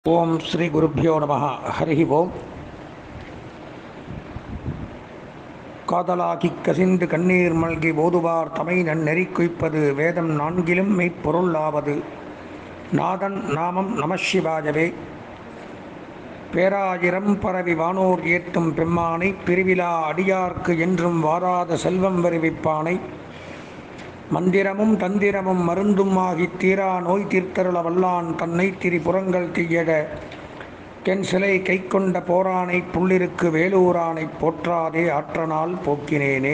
ஓம் ஸ்ரீ குருப்பியோ நம ஹரி ஓம் காதலாகி கசிந்து கண்ணீர் மல்கி ஓதுவார் தமை நன்னெறி குய்ப்பது வேதம் நான்கிலும் மெய்ப்பொருளாவது நாதன் நாமம் நமசிவாயவே பேராயிரம் பரவி வானோர் ஏத்தும் பெம்மானை பிரிவிழா அடியார்க்கு என்றும் வாராத செல்வம் வருவிப்பானை மந்திரமும் தந்திரமும் மருந்தும் ஆகித் தீரா நோய் தீர்த்தருள வல்லான் தன்னை திரிபுறங்கள் தீயட தென் சிலை கைக்கொண்ட போரானை புள்ளிருக்கு வேலூரானை போற்றாதே ஆற்றனால் போக்கினேனே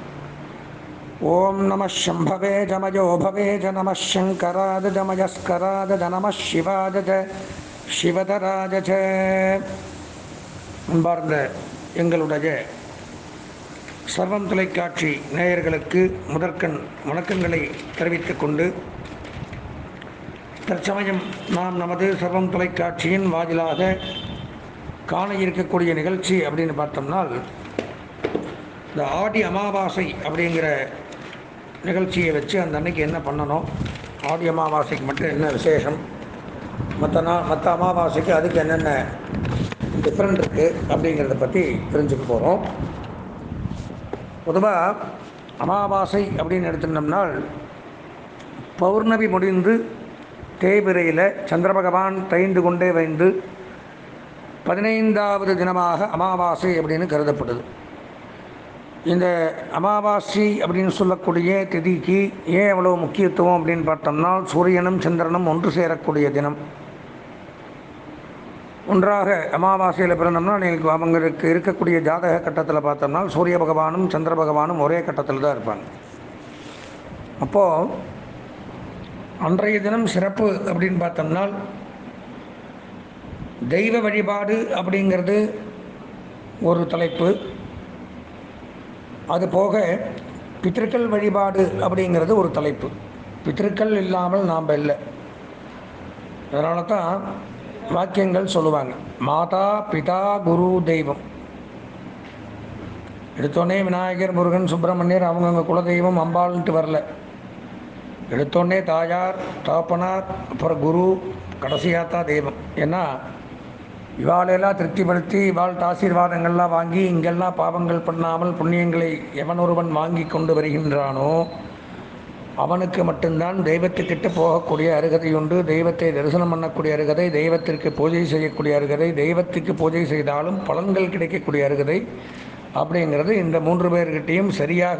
ஓம் நம சம்பவே ஜமஜோ பவே ஜ நம சங்கராத ஜமஜஸ்கராத ஜ நம சிவாத ஜ சிவதராஜ ஜ அன்பார்ந்த எங்களுடைய சர்வம் தொலைக்காட்சி நேயர்களுக்கு முதற்கண் வணக்கங்களை தெரிவித்துக் கொண்டு தற்சமயம் நாம் நமது சர்வம் தொலைக்காட்சியின் வாயிலாக காண இருக்கக்கூடிய நிகழ்ச்சி அப்படின்னு பார்த்தோம்னால் இந்த ஆடி அமாவாசை அப்படிங்கிற நிகழ்ச்சியை வச்சு அந்த அன்னைக்கு என்ன பண்ணணும் ஆடி அமாவாசைக்கு மட்டும் என்ன விசேஷம் மற்ற நாள் மற்ற அமாவாசைக்கு அதுக்கு என்னென்ன டிஃப்ரெண்ட் இருக்குது அப்படிங்கிறத பற்றி தெரிஞ்சுக்க போகிறோம் பொதுவாக அமாவாசை அப்படின்னு எடுத்துட்டோம்னால் பௌர்ணமி முடிந்து தேய்பிரையில் சந்திர பகவான் தைந்து கொண்டே வைந்து பதினைந்தாவது தினமாக அமாவாசை அப்படின்னு கருதப்படுது இந்த அமாவாசை அப்படின்னு சொல்லக்கூடிய திதிக்கு ஏன் அவ்வளோ முக்கியத்துவம் அப்படின்னு பார்த்தோம்னா சூரியனும் சந்திரனும் ஒன்று சேரக்கூடிய தினம் ஒன்றாக அமாவாசையில் பிறந்தோம்னா நீங்கள் அவங்களுக்கு இருக்கக்கூடிய ஜாதக கட்டத்தில் பார்த்தோம்னா சூரிய பகவானும் சந்திர பகவானும் ஒரே கட்டத்தில் தான் இருப்பாங்க அப்போது அன்றைய தினம் சிறப்பு அப்படின்னு பார்த்தோம்னா தெய்வ வழிபாடு அப்படிங்கிறது ஒரு தலைப்பு அது போக பித்திருக்கள் வழிபாடு அப்படிங்கிறது ஒரு தலைப்பு பித்திருக்கள் இல்லாமல் நாம் இல்லை அதனால தான் வாக்கியங்கள் சொல்லுவாங்க மாதா பிதா குரு தெய்வம் எடுத்தோடனே விநாயகர் முருகன் சுப்பிரமணியர் அவங்கவுங்க குலதெய்வம் அம்பாள்ன்ட்டு வரல எடுத்தோடனே தாயார் தாப்பனார் அப்புறம் குரு கடைசியாக தான் தெய்வம் ஏன்னா இவாளையெல்லாம் திருப்திப்படுத்தி இவாள்கிட்ட ஆசீர்வாதங்கள்லாம் வாங்கி இங்கெல்லாம் பாவங்கள் பண்ணாமல் புண்ணியங்களை எவன் ஒருவன் வாங்கி கொண்டு வருகின்றானோ அவனுக்கு மட்டும்தான் தெய்வத்துக்கிட்ட போகக்கூடிய அருகதை உண்டு தெய்வத்தை தரிசனம் பண்ணக்கூடிய அருகதை தெய்வத்திற்கு பூஜை செய்யக்கூடிய அருகதை தெய்வத்துக்கு பூஜை செய்தாலும் பலன்கள் கிடைக்கக்கூடிய அருகதை அப்படிங்கிறது இந்த மூன்று பேர்கிட்டையும் சரியாக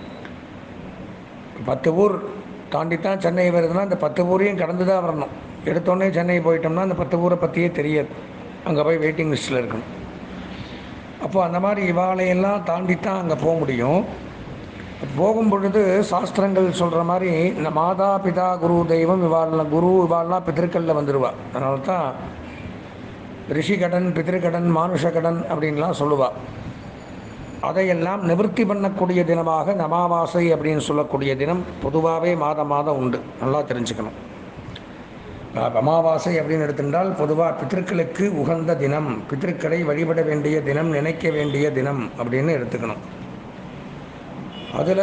பத்து ஊர் தாண்டித்தான் சென்னை வருதுன்னா அந்த பத்து ஊரையும் கடந்து தான் வரணும் எடுத்தோடனே சென்னை போயிட்டோம்னா அந்த பத்து ஊரை பற்றியே தெரியாது அங்கே போய் வெயிட்டிங் லிஸ்ட்டில் இருக்கணும் அப்போ அந்த மாதிரி இவாளையெல்லாம் தாண்டித்தான் அங்கே போக முடியும் போகும் பொழுது சாஸ்திரங்கள் சொல்கிற மாதிரி இந்த மாதா பிதா குரு தெய்வம் இவாள் குரு இவாள்லாம் பித்திருக்களில் வந்துடுவா அதனால தான் ரிஷி கடன் பித்திருக்கடன் மானுஷ கடன் அப்படின்லாம் சொல்லுவாள் அதையெல்லாம் நிவர்த்தி பண்ணக்கூடிய தினமாக இந்த அமாவாசை அப்படின்னு சொல்லக்கூடிய தினம் பொதுவாகவே மாதம் மாதம் உண்டு நல்லா தெரிஞ்சுக்கணும் அமாவாசை அப்படின்னு எடுத்துட்டால் பொதுவாக பித்திருக்களுக்கு உகந்த தினம் பித்திருக்களை வழிபட வேண்டிய தினம் நினைக்க வேண்டிய தினம் அப்படின்னு எடுத்துக்கணும் அதில்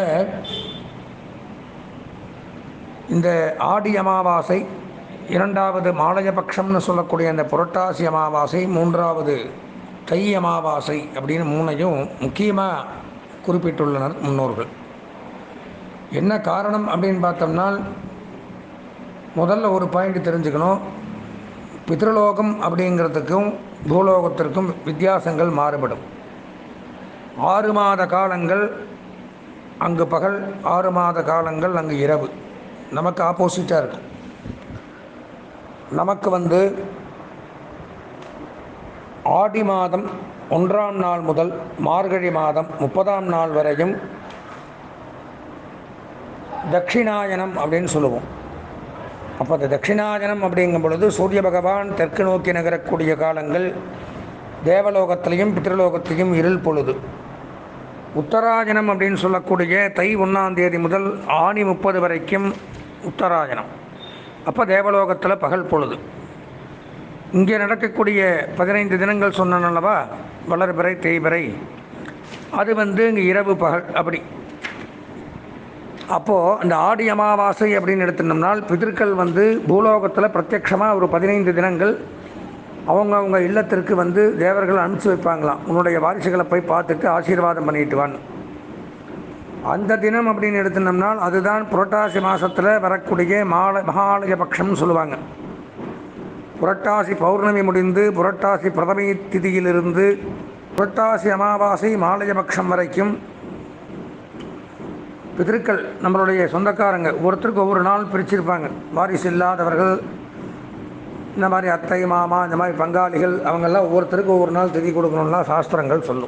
இந்த ஆடி அமாவாசை இரண்டாவது மாலயபக்ஷம்னு சொல்லக்கூடிய அந்த புரட்டாசி அமாவாசை மூன்றாவது தை அமாவாசை அப்படின்னு மூணையும் முக்கியமாக குறிப்பிட்டுள்ளனர் முன்னோர்கள் என்ன காரணம் அப்படின்னு பார்த்தோம்னா முதல்ல ஒரு பாயிண்ட் தெரிஞ்சுக்கணும் பித்ருலோகம் அப்படிங்கிறதுக்கும் பூலோகத்திற்கும் வித்தியாசங்கள் மாறுபடும் ஆறு மாத காலங்கள் அங்கு பகல் ஆறு மாத காலங்கள் அங்கு இரவு நமக்கு ஆப்போசிட்டாக இருக்கும் நமக்கு வந்து ஆடி மாதம் ஒன்றாம் நாள் முதல் மார்கழி மாதம் முப்பதாம் நாள் வரையும் தட்சிணாயனம் அப்படின்னு சொல்லுவோம் அப்போ அந்த தட்சிணாயனம் அப்படிங்கும் பொழுது சூரிய பகவான் தெற்கு நோக்கி நகரக்கூடிய காலங்கள் தேவலோகத்திலையும் பித்ருலோகத்திலையும் இருள் பொழுது உத்தராயணம் அப்படின்னு சொல்லக்கூடிய தை ஒன்றாம் தேதி முதல் ஆணி முப்பது வரைக்கும் உத்தராயணம் அப்போ தேவலோகத்தில் பகல் பொழுது இங்கே நடக்கக்கூடிய பதினைந்து தினங்கள் சொன்னனல்லவா வளர்பிறை தேய்பிறை அது வந்து இங்கே இரவு பகல் அப்படி அப்போது அந்த ஆடி அமாவாசை அப்படின்னு எடுத்துட்டோம்னால் பிதர்கள் வந்து பூலோகத்தில் பிரத்யக்ஷமாக ஒரு பதினைந்து தினங்கள் அவங்க அவங்க இல்லத்திற்கு வந்து தேவர்கள் அனுப்பிச்சு வைப்பாங்களாம் உன்னுடைய வாரிசுகளை போய் பார்த்துட்டு ஆசீர்வாதம் பண்ணிட்டு வான்னு அந்த தினம் அப்படின்னு எடுத்துனோம்னால் அதுதான் புரட்டாசி மாதத்தில் வரக்கூடிய மால மகாலய பட்சம்னு சொல்லுவாங்க புரட்டாசி பௌர்ணமி முடிந்து புரட்டாசி பிரதமை திதியிலிருந்து புரட்டாசி அமாவாசை மாலயபக்ஷம் வரைக்கும் பிதற்கள் நம்மளுடைய சொந்தக்காரங்க ஒவ்வொருத்தருக்கு ஒவ்வொரு நாள் பிரிச்சிருப்பாங்க வாரிசு இல்லாதவர்கள் இந்த மாதிரி அத்தை மாமா இந்த மாதிரி பங்காளிகள் அவங்கெல்லாம் ஒவ்வொருத்தருக்கு ஒவ்வொரு நாள் திதி கொடுக்கணும்லாம் சாஸ்திரங்கள் சொல்லும்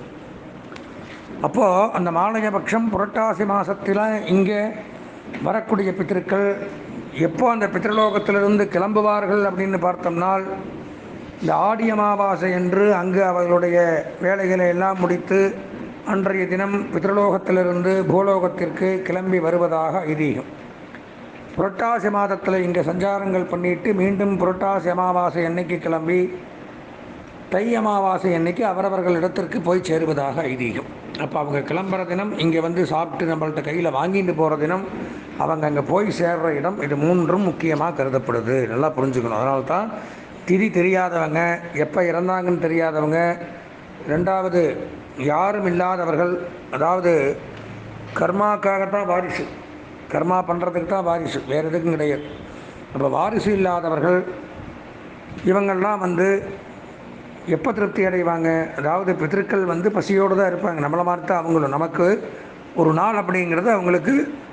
அப்போது அந்த மாலயபக்ஷம் புரட்டாசி மாதத்தில் இங்கே வரக்கூடிய பித்திருக்கள் எப்போ அந்த பித்ருலோகத்திலிருந்து கிளம்புவார்கள் அப்படின்னு பார்த்தோம்னால் இந்த ஆடி அமாவாசை என்று அங்கு அவர்களுடைய வேலைகளை எல்லாம் முடித்து அன்றைய தினம் பித்ருலோகத்திலிருந்து பூலோகத்திற்கு கிளம்பி வருவதாக ஐதீகம் புரட்டாசி மாதத்தில் இங்கே சஞ்சாரங்கள் பண்ணிட்டு மீண்டும் புரட்டாசி அமாவாசை அன்னைக்கு கிளம்பி தை அமாவாசை அன்னைக்கு அவரவர்கள் இடத்திற்கு போய் சேருவதாக ஐதீகம் அப்போ அவங்க கிளம்புற தினம் இங்கே வந்து சாப்பிட்டு நம்மள்ட்ட கையில் வாங்கிட்டு போகிற தினம் அவங்க அங்கே போய் சேர்ற இடம் இது மூன்றும் முக்கியமாக கருதப்படுது நல்லா புரிஞ்சுக்கணும் அதனால தான் திதி தெரியாதவங்க எப்போ இறந்தாங்கன்னு தெரியாதவங்க ரெண்டாவது யாரும் இல்லாதவர்கள் அதாவது கர்மாக்காகத்தான் வாரிசு கர்மா பண்ணுறதுக்கு தான் வாரிசு வேறு எதுக்கும் கிடையாது அப்போ வாரிசு இல்லாதவர்கள் இவங்கள்லாம் வந்து எப்போ திருப்தி அடைவாங்க அதாவது பித்திருக்கள் வந்து பசியோடு தான் இருப்பாங்க நம்மளை மாதிரி தான் அவங்களும் நமக்கு ஒரு நாள் அப்படிங்கிறது அவங்களுக்கு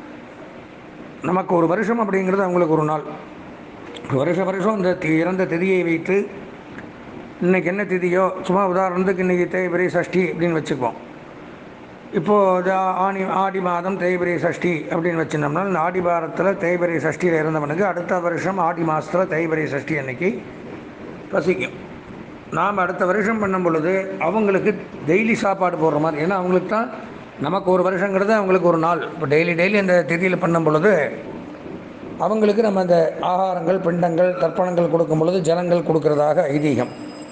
நமக்கு ஒரு வருஷம் அப்படிங்கிறது அவங்களுக்கு ஒரு நாள் வருஷ வருஷம் இந்த தி- இறந்த திதியை வைத்து இன்னைக்கு என்ன திதியோ சும்மா உதாரணத்துக்கு இன்றைக்கி தேய்பிரை சஷ்டி அப்படின்னு வச்சுக்குவோம் இப்போது இது ஆணி ஆடி மாதம் தேய்பிரை சஷ்டி அப்படின்னு வச்சுருந்தோம்னா இந்த ஆடி வாரத்தில் தேய்பிரை சஷ்டியில் இருந்தவனுக்கு அடுத்த வருஷம் ஆடி மாதத்தில் தேய்பிரை சஷ்டி அன்னைக்கு பசிக்கும் நாம் அடுத்த வருஷம் பண்ணும் பொழுது அவங்களுக்கு டெய்லி சாப்பாடு போடுற மாதிரி ஏன்னா அவங்களுக்கு தான் நமக்கு ஒரு வருஷங்கிறது அவங்களுக்கு ஒரு நாள் இப்போ டெய்லி டெய்லி அந்த திதியில் பண்ணும் பொழுது அவங்களுக்கு நம்ம அந்த ஆகாரங்கள் பிண்டங்கள் தர்ப்பணங்கள் கொடுக்கும் பொழுது ஜலங்கள் கொடுக்கறதாக ஐதீகம்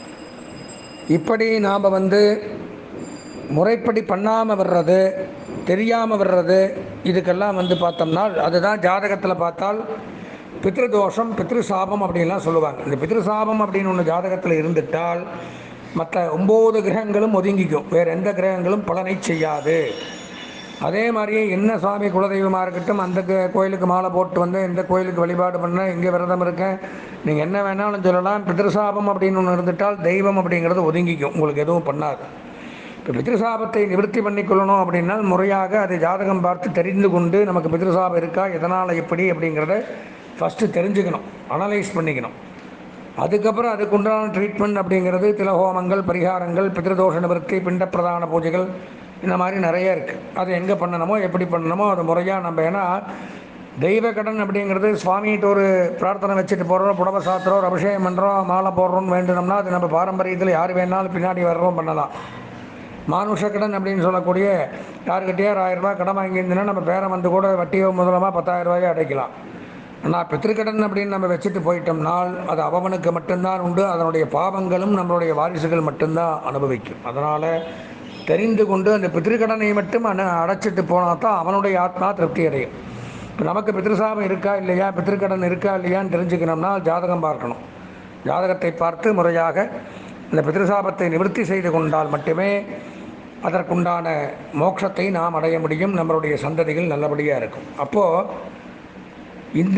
இப்படி நாம் வந்து முறைப்படி பண்ணாமல் வர்றது தெரியாமல் வர்றது இதுக்கெல்லாம் வந்து பார்த்தோம்னா அதுதான் ஜாதகத்தில் பார்த்தால் பித்ருதோஷம் பித்ருசாபம் அப்படின்லாம் சொல்லுவாங்க இந்த பித்ருசாபம் அப்படின்னு ஒன்று ஜாதகத்தில் இருந்துட்டால் மற்ற ஒம்பது கிரகங்களும் ஒதுங்கிக்கும் வேறு எந்த கிரகங்களும் பலனை செய்யாது அதே மாதிரியே என்ன சுவாமி குலதெய்வமாக இருக்கட்டும் அந்த கோ- கோயிலுக்கு மாலை போட்டு வந்து இந்த கோயிலுக்கு வழிபாடு பண்ண இங்கே விரதம் இருக்கேன் நீங்கள் என்ன வேணாலும் சொல்லலாம் பித்ருசாபம் அப்படின்னு ஒன்று இருந்துட்டால் தெய்வம் அப்படிங்கிறது ஒதுங்கிக்கும் உங்களுக்கு எதுவும் பண்ணாது இப்போ பித்ருசாபத்தை நிவர்த்தி பண்ணிக்கொள்ளணும் அப்படின்னா முறையாக அதை ஜாதகம் பார்த்து தெரிந்து கொண்டு நமக்கு பித்ருசாபம் இருக்கா எதனால் எப்படி அப்படிங்கிறத ஃபஸ்ட்டு தெரிஞ்சுக்கணும் அனலைஸ் பண்ணிக்கணும் அதுக்கப்புறம் அதுக்குண்டான ட்ரீட்மெண்ட் அப்படிங்கிறது திலஹோமங்கள் பரிகாரங்கள் பித்ருதோஷ நிவர்த்தி பிண்ட பிரதான பூஜைகள் இந்த மாதிரி நிறைய இருக்குது அது எங்கே பண்ணணுமோ எப்படி பண்ணணுமோ அது முறையாக நம்ம ஏன்னா தெய்வ கடன் அப்படிங்கிறது சுவாமிகிட்ட ஒரு பிரார்த்தனை வச்சுட்டு போகிறோம் புடவை சாத்துறோம் ஒரு அபிஷேகம் பண்ணுறோம் மாலை போடுறோம்னு வேண்டுனோம்னா அது நம்ம பாரம்பரியத்தில் யார் வேணாலும் பின்னாடி வர்றோம் பண்ணலாம் மானுஷ கடன் அப்படின்னு சொல்லக்கூடிய யாருக்கிட்டேயோ ஒரு ஆயிரம் ரூபாய் கடன் வாங்கியிருந்தீங்கன்னா நம்ம பேரம் வந்து கூட வட்டியோ முதலமாக பத்தாயிரம் ரூபாயோ அடைக்கலாம் ஆனால் பித்திருக்கடன் அப்படின்னு நம்ம வச்சுட்டு போயிட்டோம்னால் அது அவனுக்கு மட்டும்தான் உண்டு அதனுடைய பாவங்களும் நம்மளுடைய வாரிசுகள் மட்டும்தான் அனுபவிக்கும் அதனால் தெரிந்து கொண்டு அந்த பித்திருக்கடனை மட்டும் அனு அடைச்சிட்டு போனால் தான் அவனுடைய ஆத்மா திருப்தி அடையும் இப்போ நமக்கு பித்திருசாபம் இருக்கா இல்லையா பித்திருக்கடன் இருக்கா இல்லையான்னு தெரிஞ்சுக்கணும்னா ஜாதகம் பார்க்கணும் ஜாதகத்தை பார்த்து முறையாக இந்த பித்ருசாபத்தை நிவர்த்தி செய்து கொண்டால் மட்டுமே அதற்குண்டான மோட்சத்தை நாம் அடைய முடியும் நம்மளுடைய சந்ததிகள் நல்லபடியாக இருக்கும் அப்போது இந்த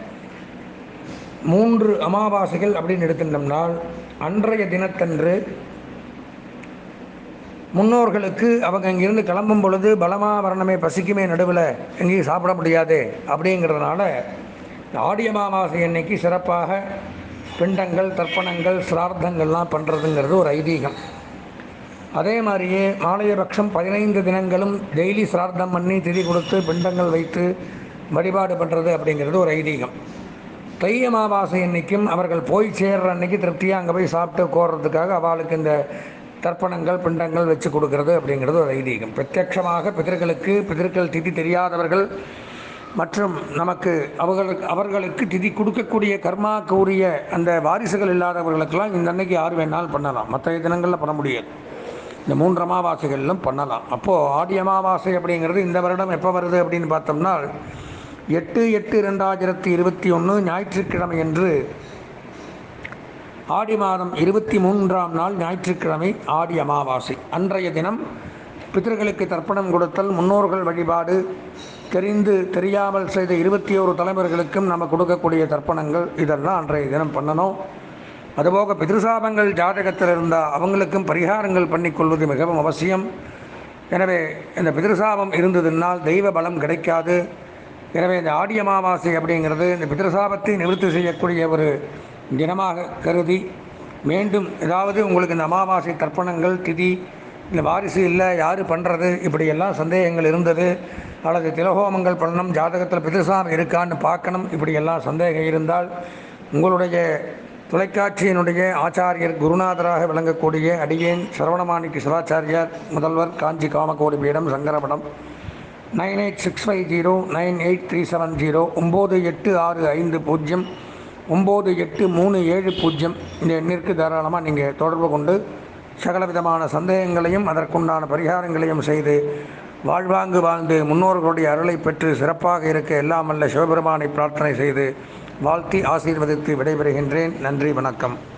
மூன்று அமாவாசைகள் அப்படின்னு எடுத்துட்டோம்னால் அன்றைய தினத்தன்று முன்னோர்களுக்கு அவங்க இங்கிருந்து கிளம்பும் பொழுது பலமாக வரணமே பசிக்குமே நடுவில் எங்கேயும் சாப்பிட முடியாது அப்படிங்கிறதுனால இந்த ஆடி அமாவாசை அன்னைக்கு சிறப்பாக பிண்டங்கள் தர்ப்பணங்கள் சிரார்த்தங்கள்லாம் பண்ணுறதுங்கிறது ஒரு ஐதீகம் அதே மாதிரியே மாலையபக்ஷம் பதினைந்து தினங்களும் டெய்லி சிரார்த்தம் பண்ணி திதி கொடுத்து பிண்டங்கள் வைத்து வழிபாடு பண்ணுறது அப்படிங்கிறது ஒரு ஐதீகம் தை அமாவாசை அன்னைக்கும் அவர்கள் போய் சேர்ற அன்னைக்கு திருப்தியாக அங்கே போய் சாப்பிட்டு கோர்றதுக்காக அவளுக்கு இந்த தர்ப்பணங்கள் பிண்டங்கள் வச்சு கொடுக்கறது அப்படிங்கிறது ஒரு ஐதீகம் பிரத்யட்சமாக பிதர்களுக்கு பிதர்கள் திதி தெரியாதவர்கள் மற்றும் நமக்கு அவர்களுக்கு அவர்களுக்கு திதி கொடுக்கக்கூடிய கர்மாக்கு உரிய அந்த வாரிசுகள் இல்லாதவர்களுக்கெல்லாம் இந்த அன்னைக்கு யார் வேணாலும் பண்ணலாம் மற்ற தினங்களில் பண்ண முடியாது இந்த மூன்று அமாவாசைகளிலும் பண்ணலாம் அப்போது ஆடி அமாவாசை அப்படிங்கிறது இந்த வருடம் எப்போ வருது அப்படின்னு பார்த்தோம்னா எட்டு எட்டு ரெண்டாயிரத்தி இருபத்தி ஒன்று ஞாயிற்றுக்கிழமை என்று ஆடி மாதம் இருபத்தி மூன்றாம் நாள் ஞாயிற்றுக்கிழமை ஆடி அமாவாசை அன்றைய தினம் பித்தர்களுக்கு தர்ப்பணம் கொடுத்தல் முன்னோர்கள் வழிபாடு தெரிந்து தெரியாமல் செய்த இருபத்தி ஓரு தலைவர்களுக்கும் நம்ம கொடுக்கக்கூடிய தர்ப்பணங்கள் இதெல்லாம் அன்றைய தினம் பண்ணணும் அதுபோக பிதிருசாபங்கள் ஜாதகத்தில் இருந்தால் அவங்களுக்கும் பரிகாரங்கள் பண்ணிக்கொள்வது மிகவும் அவசியம் எனவே இந்த பிதிருசாபம் இருந்ததுனால் தெய்வ பலம் கிடைக்காது எனவே இந்த ஆடி அமாவாசை அப்படிங்கிறது இந்த பிதிருசாபத்தை நிவர்த்தி செய்யக்கூடிய ஒரு தினமாக கருதி மீண்டும் ஏதாவது உங்களுக்கு இந்த அமாவாசை தர்ப்பணங்கள் திதி இந்த வாரிசு இல்லை யார் பண்ணுறது இப்படியெல்லாம் சந்தேகங்கள் இருந்தது அல்லது திலகோமங்கள் பண்ணணும் ஜாதகத்தில் பிதிருசாபம் இருக்கான்னு பார்க்கணும் இப்படியெல்லாம் சந்தேகம் இருந்தால் உங்களுடைய தொலைக்காட்சியினுடைய ஆச்சாரியர் குருநாதராக விளங்கக்கூடிய அடியேன் சரவணமாணிக்கு சிவாச்சாரியார் முதல்வர் காஞ்சி காமகோடி பீடம் சங்கரபடம் nine eight six five zero nine eight three seven zero ஒம்பது எட்டு ஆறு ஐந்து பூஜ்ஜியம் ஒம்பது எட்டு மூணு ஏழு பூஜ்ஜியம் இந்த எண்ணிற்கு தாராளமாக நீங்கள் தொடர்பு கொண்டு சகல விதமான சந்தேகங்களையும் அதற்குண்டான பரிகாரங்களையும் செய்து வாழ்வாங்கு வாழ்ந்து முன்னோர்களுடைய அருளை பெற்று சிறப்பாக இருக்க எல்லாம் அல்ல சிவபெருமானை பிரார்த்தனை செய்து வாழ்த்தி ஆசீர்வதித்து விடைபெறுகின்றேன் நன்றி வணக்கம்